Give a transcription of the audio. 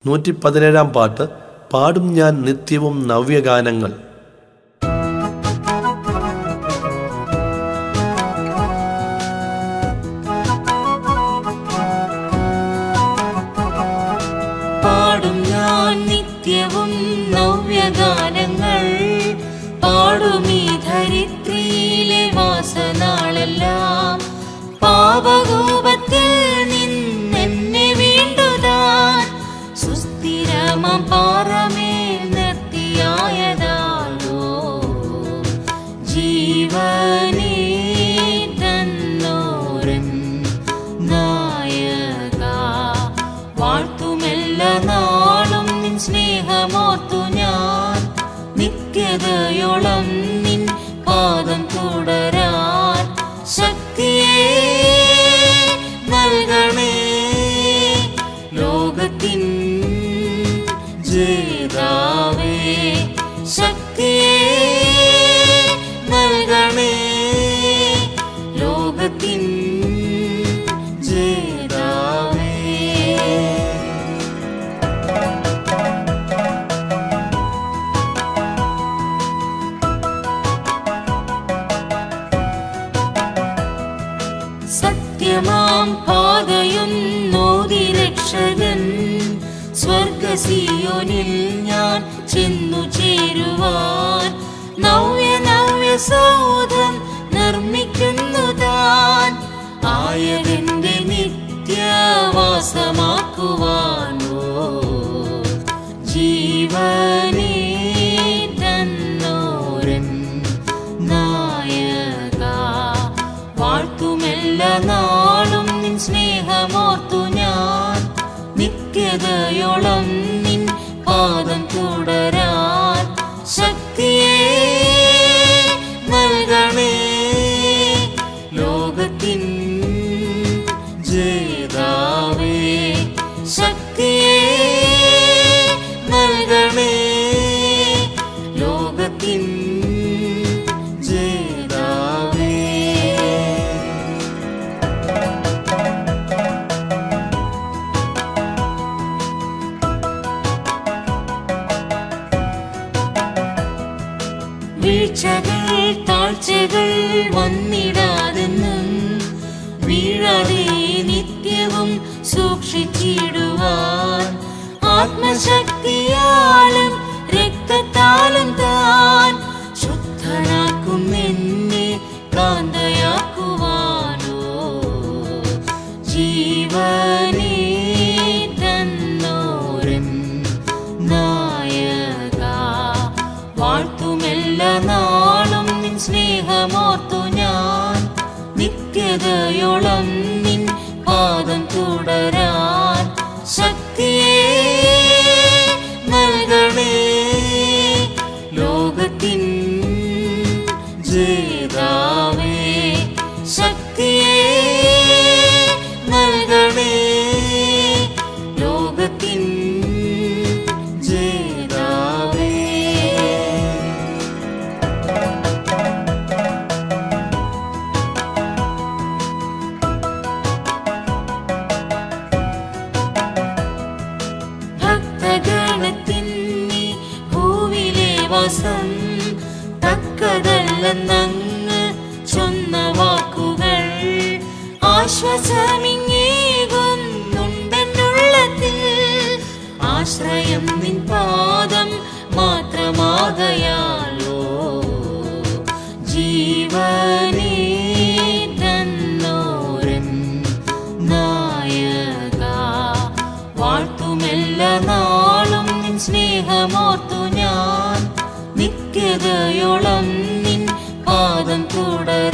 നൂറ്റി പതിനേഴാം പാട്ട് പാടും ഞാൻ നിത്യവും നവ്യഗാനങ്ങൾ പാടും ഞാൻ നിത്യവും നവ്യഗാനങ്ങൾ പാടുമീ ധരിത്രിയിലെ വാസനാളെല്ലാം പാപകൂപത്തിൽ നിന്നെന്നെ വീണ്ടുതാൻ സുസ്ഥിരമം പാറമേൽ നിർത്തിയായതാലോ ജീവനേ തന്നോരൻ നായക വാഴ്ത്തുമെല്ലാ നാളും നിൻ സ്നേഹമോർത്തു ഞാൻ നിത്യതയോളം നിൻ പാദം തുടരാൻ ശക്തിയെ നൽകണേ ലോകത്തിൻ ജേതാവേ ശക്തിയെ നൽകണേ ലോകത്തിൻ ജേതാവേ സത്യമാം പാതയും നോതി രക്ഷകൻ സ്വർഗസിയോനിൽ ഞാൻ ചെന്നു ചേരുവാൻ നവ്യ നവ്യ സൗധം നിർമ്മിക്കുന്നു താൻ ആയതിന്റെ നിത്യവാസമാക്കുവാനോ ജീവനേ തന്നോരൻ നായക വാഴ്ത്തുമെല്ലാ നാളും നിൻ സ്നേഹമോർത്തു ഞാൻ നിത്യതയോളം നിൻ പാദം തുടരാൻ ശക്തിയെ നൽകണേ ലോകത്തിൻ ജേതാവേ ശക്തിയെ നൽകണേ ലോകത്തിൻ ജേതാവേ വീഴ്ചകൾ താഴ്ചകൾ വന്നിടാതെന്നും വീഴാതെ നിത്യവും സൂക്ഷിച്ചിടുവാൻ ആത്മശക്തിയാലും രക്തത്താലും താൻ ശുദ്ധനാക്കും എന്നെ കാന്തയാക്കുവാനോ ജീവനേ തന്നോരൻ നായക വാഴ്ത്തുമെല്ലാ നാളും നിൻ സ്നേഹമോർത്തു ഞാൻ നിത്യതയോളം നിൻ പാദം തുടരാൻ ശക്തിയെ നൽകണേ ലോകത്തിൻ ജേതാവേ ശക്തിയെ നൽകണേ ലോകത്തിൻ ജേതാവേ ഭക്തഗണത്തിൻ നീ ഭൂവിലെ വാസം തക്കതല്ലെന്നങ്ങ് ചൊന്ന വാക്കുകൾ ആശ്വാസമിങ്ങേകുന്നുണ്ടെന്നുള്ളത്തിൽ ആശ്രയം നിൻ പാദം മാത്രമാകയാലോ ജീവനേ തന്നോരൻ നായക വാഴ്ത്തുമെല്ലാ നാളും നിൻ സ്നേഹമോർത്തു ഞാൻ നിത്യതയോളം നിൻ പാദം തുടരാൻ